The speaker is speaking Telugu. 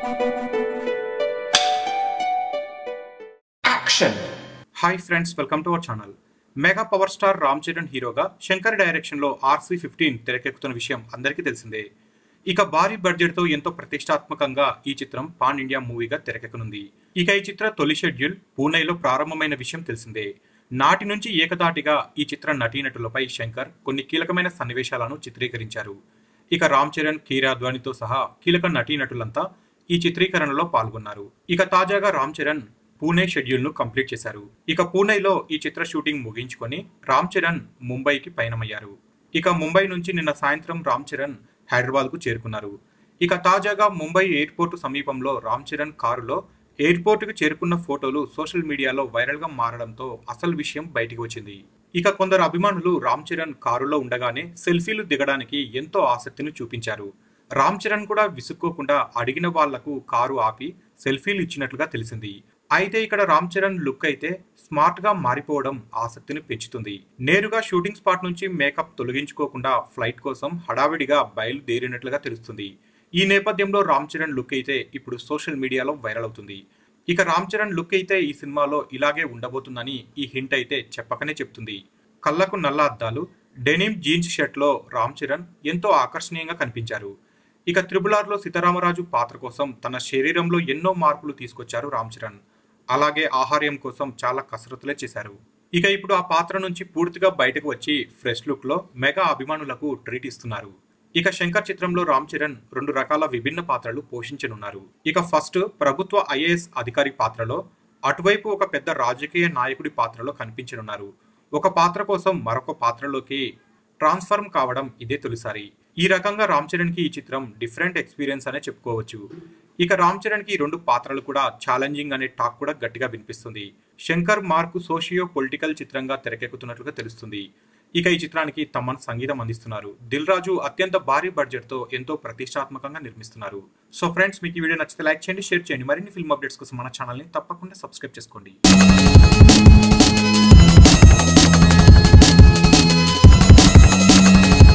action hi friends welcome to our channel mega power star Ram Charan హీరోగా శంకర్ డైరెక్షన్లో ఆర్సీ ఫిఫ్టీన్ తెరకెక్కుతున్న విషయం అందరికీ తెలిసిందే ఇక భారీ బడ్జెట్తో ఎంతో ప్రతిష్టాత్మకంగా ఈ చిత్రం పాన్ ఇండియా మూవీగా తెరకెక్కనుంది ఇక ఈ చిత్ర తొలి షెడ్యూల్ పూణేలో ప్రారంభమైన విషయం తెలిసిందే నాటి నుంచి ఏకదాటిగా ఈ చిత్ర నటీనటులపై శంకర్ కొన్ని కీలకమైన సన్నివేశాలను చిత్రీకరించారు ఇక రామ్ చరణ్ కీరా అద్వానీతో సహా కీలక నటీనటులంతా ఈ చిత్రీకరణలో పాల్గొన్నారు ఇక తాజాగా రామ్ చరణ్ పూణే షెడ్యూల్ ను కంప్లీట్ చేశారు ఇక పూణేలో ఈ చిత్ర షూటింగ్ ముగించుకొని రామ్ చరణ్ ముంబైకి పయనమయ్యారు ఇక ముంబై నుంచి నిన్న సాయంత్రం రామ్ చరణ్ హైదరాబాద్ కు చేరుకున్నారు ఇక తాజాగా ముంబై ఎయిర్పోర్టు సమీపంలో రామ్ చరణ్ కారులో ఎయిర్పోర్టుకు చేరుకున్న ఫోటోలు సోషల్ మీడియాలో వైరల్ గా మారడంతో అసలు విషయం బయటికి వచ్చింది ఇక కొందరు అభిమానులు రామ్ చరణ్ కారులో ఉండగానే సెల్ఫీలు దిగడానికి ఎంతో ఆసక్తిని చూపించారు రామ్ చరణ్ కూడా విసుక్కోకుండా అడిగిన వాళ్లకు కారు ఆపి సెల్ఫీలు ఇచ్చినట్లుగా తెలిసింది అయితే ఇక్కడ రామ్ చరణ్ లుక్ అయితే స్మార్ట్ గా మారిపోవడం ఆసక్తిని పెంచుతుంది నేరుగా షూటింగ్ స్పాట్ నుంచి మేకప్ తొలగించుకోకుండా ఫ్లైట్ కోసం హడావిడిగా బయలుదేరినట్లుగా తెలుస్తుంది ఈ నేపథ్యంలో రామ్ చరణ్ లుక్ అయితే ఇప్పుడు సోషల్ మీడియాలో వైరల్ అవుతుంది ఇక రామ్ చరణ్ లుక్ అయితే ఈ సినిమాలో ఇలాగే ఉండబోతుందని ఈ హింట్ అయితే చెప్పకనే చెప్తుంది కళ్ళకు నల్ల అద్దాలు డెనిమ్ జీన్స్ షర్ట్ లో రామ్ చరణ్ ఎంతో ఆకర్షణీయంగా కనిపించారు ఇక త్రిబులార్లో సీతారామరాజు పాత్ర కోసం తన శరీరంలో ఎన్నో మార్పులు తీసుకొచ్చారు రామ్ చరణ్ అలాగే ఆహార్యం కోసం చాలా కసరత్తులే చేశారు ఇక ఇప్పుడు ఆ పాత్ర నుంచి పూర్తిగా బయటకు వచ్చి ఫ్రెష్ లుక్ లో మెగా అభిమానులకు ట్రీట్ ఇస్తున్నారు ఇక శంకర్ చిత్రంలో రామ్ చరణ్ రెండు రకాల విభిన్న పాత్రలు పోషించనున్నారు ఇక ఫస్ట్ ప్రభుత్వ ఐఏఎస్ అధికారి పాత్రలో అటువైపు ఒక పెద్ద రాజకీయ నాయకుడి పాత్రలో కనిపించనున్నారు ఒక పాత్ర కోసం మరొక పాత్రలోకి ట్రాన్స్ఫర్మ్ కావడం ఇదే తొలిసారి ఈ రకంగా రామ్ చరణ్ కి ఈ చిత్రం డిఫరెంట్ ఎక్స్పీరియన్స్ అనే చెప్పుకోవచ్చు ఇక రామ్ చరణ్ కి ఈ రెండు పాత్రలు కూడా ఛాలెంజింగ్ అనే టాక్ కూడా గట్టిగా వినిపిస్తుంది శంకర్ మార్కు సోషియో పొలిటికల్ చిత్రంగా తెరకెక్కుతున్నట్లుగా తెలుస్తుంది ఇక ఈ చిత్రానికి తమన్ సంగీతం అందిస్తున్నారు దిల్ రాజు అత్యంత భారీ బడ్జెట్ తో ఎంతో ప్రతిష్టాత్మకంగా నిర్మిస్తున్నారు సో ఫ్రెండ్స్ మీకు ఈ వీడియో నచ్చితే లైక్ చేయండి షేర్ చేయండి మరిన్ని ఫిల్మ్ అప్డేట్స్ కోసం మన ఛానల్ని తప్పకుండా సబ్స్క్రైబ్ చేసుకోండి